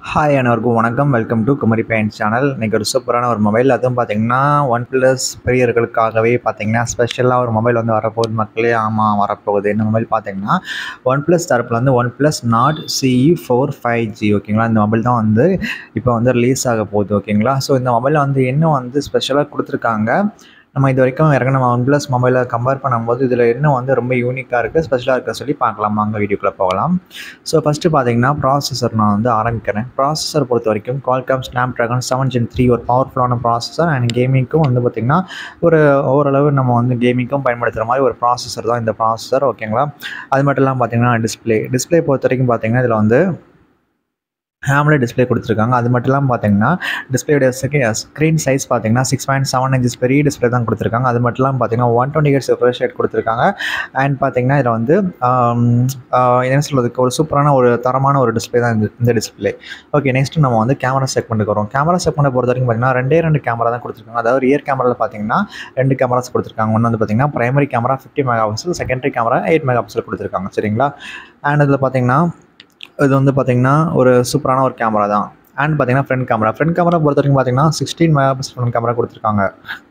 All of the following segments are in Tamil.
ஹாய் அனைவருக்கும் வணக்கம் welcome to Kumari paint channel இன்றைக்கி ஒரு சூப்பரான ஒரு மொபைல் அதுவும் பார்த்தீங்கன்னா ஒன் ப்ளஸ் பிரியர்களுக்காகவே பார்த்தீங்கன்னா ஸ்பெஷலாக ஒரு மொபைல் வந்து வரப்போகுது மக்களே ஆமாம் வரப்போகுது இந்த மொபைல் பார்த்தீங்கன்னா ஒன் ப்ளஸ் தரப்பில் வந்து one plus Nord CE four five G ஓகேங்களா இந்த மொபைல் தான் வந்து இப்போ வந்து ரிலீஸ் ஆக போகுது ஓகேங்களா ஸோ இந்த மொபைலில் வந்து இன்னும் வந்து ஸ்பெஷலாக கொடுத்துருக்காங்க நம்ம இது வரைக்கும் இறங்க நம்ம ஒன் ப்ளஸ் மொபைலை கம்பேர் பண்ணும்போது இதில் இன்னும் வந்து ரொம்ப யூனிக்காக இருக்குது ஸ்பெஷலாக இருக்க சொல்லி பார்க்கலாம் அங்கே வீடியோக்குள்ளே போகலாம் ஸோ ஃபஸ்ட்டு பார்த்தீங்கன்னா ப்ராசஸர் நான் வந்து ஆரம்பிக்கிறேன் ப்ராசஸர் பொறுத்த வரைக்கும் Qualcomm Snapdragon seven gen three ஒரு பவர்ஃபுல்லான ப்ராசஸர் அண்ட் கேமிங்க்கும் வந்து பார்த்திங்கன்னா ஒரு ஓரளவு நம்ம வந்து கேமிங்க்கும் பயன்படுத்துகிற மாதிரி ஒரு ப்ராசஸர் தான் இந்த ப்ராசஸர் ஓகேங்களா அது மட்டும் இல்லாமல் பார்த்தீங்கன்னா டிஸ்பிளே டிஸ்பிளே பொறுத்த வரைக்கும் பார்த்தீங்கன்னா இதில் வந்து ஹேம்லே டிஸ்பிளே கொடுத்துருக்காங்க அது மட்டும் இல்லாமல் பார்த்தீங்கன்னா டிஸ்பிளேடைய ஸ்க்ரீன் சைஸ் பார்த்தீங்கன்னா சிக்ஸ் பாயிண்ட் செவன் இன்ச்சஸ் பெரிய டிஸ்பிளே தான் கொடுத்துருக்காங்க அது மட்டும் இல்லாமல் பார்த்தீங்கன்னா one twenty hertz refresh rate கொடுத்துருக்காங்க அண்ட் பார்த்தீங்கன்னா இதில் வந்து ஆம், ஆஹ், என்ன சொல்கிறதுக்கு ஒரு சூப்பரான ஒரு தரமான ஒரு டிஸ்பிளே தான் இந்த இந்த டிஸ்பிளே ஓகே நெக்ஸ்ட் நம்ம வந்து கேமரா செக்மெண்ட்டுக்கு வரோம் கேமரா செக்மெண்ட் பொறுத்த வரைக்கும் பார்த்தீங்கன்னா ரெண்டே ரெண்டு கேமரா தான் கொடுத்துருக்காங்க அதாவது ரியர் கேமராவில் பார்த்தீங்கன்னா ரெண்டு கேமராஸ் கொடுத்துருக்காங்க ஒன்று வந்து பார்த்தீங்கன்னா primary camera fifty megapixel secondary camera eight megapixel கொடுத்துருக்காங்க சரிங்களா அண்ட் இதில் பார்த்தீங்கன்னா இது வந்து பார்த்தீங்கன்னா ஒரு சூப்பரான ஒரு கேமரா தான் அண்ட் பார்த்தீங்கன்னா ஃப்ரண்ட் கேமரா ஃப்ரண்ட் கேமரா பொறுத்த வரைக்கும் பார்த்தீங்கன்னா sixteen megapixel front camera கொடுத்துருக்காங்க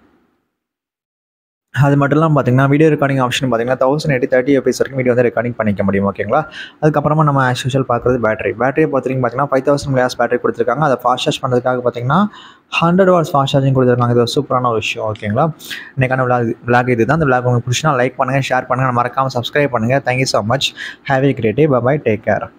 அது மட்டும் இல்லாமல் பார்த்தீங்கன்னா வீடியோ ரெக்கார்டிங் ஆப்ஷன் பார்த்தீங்கன்னா தௌசண்ட் எயிட்டி தேர்ட்டி எபிஎஸ் வரைக்கும் வீடியோ வந்து ரெக்கார்டிங் பண்ணிக்க முடியும் ஓகேங்களா அதுக்கப்புறமா நம்ம ஆஸ் யூஷுவல் பார்க்குறது பேட்டரி பேட்டரியை பொறுத்த வரைக்கும் பார்த்தீங்கன்னா ஃபைவ் தௌசண்ட் மில்லியாஸ் பேட்டரி கொடுத்துருக்காங்க அதை ஃபாஸ்ட் சார்ஜ் பண்ணுறதுக்காக பார்த்தீங்கன்னா ஹண்ட்ரட் வாட்ஸ் ஃபாஸ்ட் சார்ஜிங் கொடுத்துருக்காங்க இது ஒரு சூப்பரான ஒரு விஷயம் ஓகேங்களா இன்றைக்கான விளாக் விளாக் இது தான் இந்த விளாக் உங்களுக்கு பிடிச்சினா லைக் பண்ணுங்கள் ஷேர் பண்ணுங்கள் மறக்காமல் சப்ஸ்கிரைப் பண்ணுங்கள் thank you so much have a great day bye take care